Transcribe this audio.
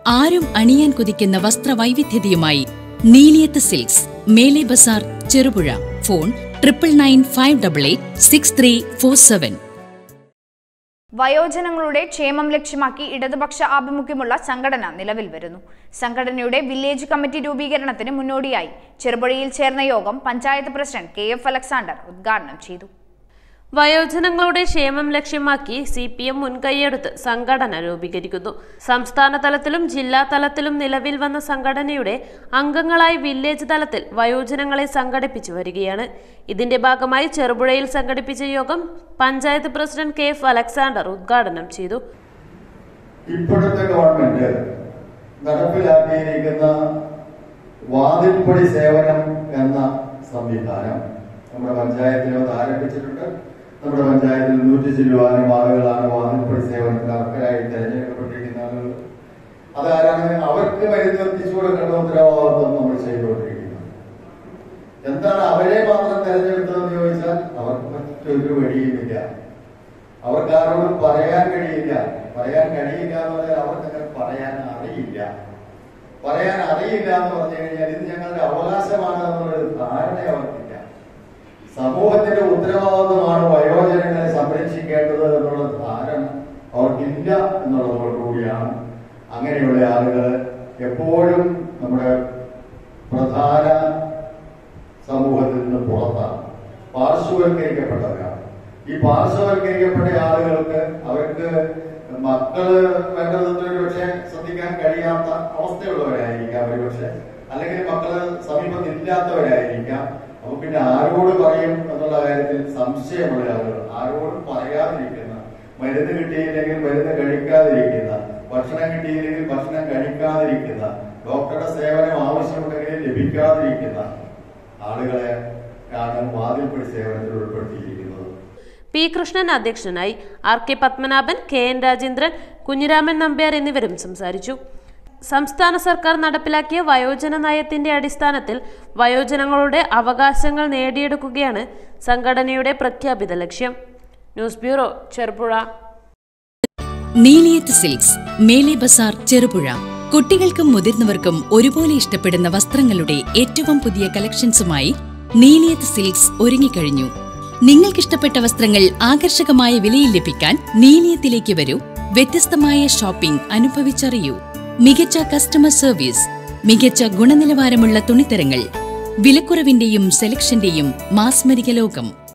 ആരും അണിയാൻ കൊതിക്കുന്ന വസ്ത്രവൈവിധ്യതയുമായി Neeliyath silks Mele Bazar Cherupuzha phone triple nine five double eight six three four seven വയോജനങ്ങളുടെ ക്ഷേമം ലക്ഷ്യമാക്കി ഇടതുപക്ഷ ആഭിമുഖ്യമുള്ള സംഘടന നിലവിൽ വരുന്നു സംഘടനയുടെ വില്ലേജ് കമ്മിറ്റി രൂപീകരണത്തിന് മുന്നോടിയായി ചെറുപുഴയിൽ ചേർന്ന യോഗം panchayat president K F Alexander ഉദ്ഘാടനം ചെയ്തു വയോജനങ്ങളുടെ ക്ഷേമം ലക്ഷ്യമാക്കി സി പി എം മുൻകൈയെടുത്ത് സംഘടന രൂപീകരിക്കുന്നു സംസ്ഥാന തലത്തിലും ജില്ലാ തലത്തിലും നിലവിൽ വന്ന സംഘടനയുടെ അംഗങ്ങളായി വില്ലേജ് തലത്തിൽ വയോജനങ്ങളെ സംഘടിപ്പിച്ചു വരികയാണ് ഇതിന്റെ ഭാഗമായി ചെറുപുഴയിൽ സംഘടിപ്പിച്ച യോഗം panchayat president K F Alexander ഉദ്ഘാടനം ചെയ്തു ഇപ്പോഴത്തെ ഗവൺമെന്റ് നടപ്പിലാക്കിയിരിക്കുന്ന വാതിൽപ്പടി സേവനം എന്ന സംവിധാനം നമ്മുടെ പഞ്ചായത്തിൽ അത് ആരംഭിച്ചിട്ടുണ്ട് നമ്മുടെ പഞ്ചായത്തിൽ നൂറ്റി ചില്ലുവാനും ആളുകളാണ് വാതിൽപ്പടി സേവനത്തിന് അർഹരായി തെരഞ്ഞെടുക്കപ്പെട്ടിരിക്കുന്ന ആളുകൾ അതാരാണ് അവർക്ക് മരുന്ന് എത്തിച്ചു കൊടുക്കേണ്ട ഉത്തരവാദിത്വം നമ്മൾ ചെയ്തുകൊണ്ടിരിക്കുന്നത് എന്താണ് അവരെ മാത്രം തെരഞ്ഞെടുത്തതെന്ന് ചോദിച്ചാൽ അവർക്ക് മറ്റൊരു വഴിയുമില്ല അവർക്ക് ആരോടും പറയാൻ കഴിയില്ല പറയാൻ കഴിയില്ല എന്ന് പറഞ്ഞാൽ അവർക്കങ്ങനെ പറയാൻ അറിയില്ല പറയാൻ അറിയില്ല എന്ന് പറഞ്ഞു കഴിഞ്ഞാൽ ഇത് ഞങ്ങളുടെ അവകാശമാണ് എന്നുള്ളൊരു ധാരണ അവർക്കില്ല സമൂഹത്തിന്റെ ഉത്തരവാദിത്വമാണ് വയോജനങ്ങളെ സംരക്ഷിക്കേണ്ടത് എന്നുള്ള ധാരണ അവർക്കില്ല എന്നുള്ളതോട് കൂടിയാണ് അങ്ങനെയുള്ള ആളുകൾ എപ്പോഴും നമ്മുടെ പ്രധാന സമൂഹത്തിൽ നിന്ന് പുറത്താണ് പാർശ്വവൽക്കരിക്കപ്പെട്ടവരാണ് ഈ പാർശ്വവൽക്കരിക്കപ്പെട്ട ആളുകൾക്ക് അവർക്ക് മക്കള് വേണ്ടതെന്ന് ഒരു പക്ഷേ ശ്രദ്ധിക്കാൻ കഴിയാത്ത അവസ്ഥയുള്ളവരായിരിക്കാം ഒരു പക്ഷെ അല്ലെങ്കിൽ മക്കള് സമീപത്തില്ലാത്തവരായിരിക്കാം അപ്പൊ പിന്നെ ആരോട് പറയും എന്നുള്ള കാര്യത്തിൽ സംശയമുള്ള ആളുകൾ ആരോടും പറയാതിരിക്കുന്ന മരുന്ന് കിട്ടിയില്ലെങ്കിൽ മരുന്ന് കഴിക്കാതിരിക്കുന്ന ഭക്ഷണം കിട്ടിയില്ലെങ്കിൽ ഭക്ഷണം കഴിക്കാതിരിക്കുന്ന ഡോക്ടറുടെ സേവനം ആവശ്യമുണ്ടെങ്കിൽ ലഭിക്കാതിരിക്കുന്ന ആളുകളെ ആണ് വാതിൽപ്പടി സേവനത്തിൽ ഉൾപ്പെടുത്തിയിരിക്കുന്നത് പി കൃഷ്ണൻ അധ്യക്ഷനായി R K Padmanabhan K N Rajendran Kunhiraman Nambiar എന്നിവരും സംസാരിച്ചു സംസ്ഥാന സർക്കാർ നടപ്പിലാക്കിയ വയോജന നയത്തിന്റെ അടിസ്ഥാനത്തിൽ വയോജനങ്ങളുടെ അവകാശങ്ങൾ നേടിയെടുക്കുകയാണ് സംഘടനയുടെ പ്രഖ്യാപിത ലക്ഷ്യം news bureau Cherupuzha Neeliyath silks Mele Bazar Cherupuzha കുട്ടികൾക്കും മുതിർന്നവർക്കും ഒരുപോലെ ഇഷ്ടപ്പെടുന്ന വസ്ത്രങ്ങളുടെ ഏറ്റവും പുതിയ കളക്ഷൻസുമായി നീലിയത്ത് സിൽക്സ് ഒരുങ്ങിക്കഴിഞ്ഞു നിങ്ങൾക്കിഷ്ടപ്പെട്ട വസ്ത്രങ്ങൾ ആകർഷകമായ വിലയിൽ ലഭിക്കാൻ നീലിയത്തിലേക്ക് വരൂ വ്യത്യസ്തമായ ഷോപ്പിംഗ് അനുഭവിച്ചറിയൂ മികച്ച കസ്റ്റമർ സർവീസ് മികച്ച ഗുണനിലവാരമുള്ള തുണിത്തരങ്ങൾ വിലക്കുറവിന്റെയും സെലക്ഷന്റെയും മാസ്മരിക ലോകം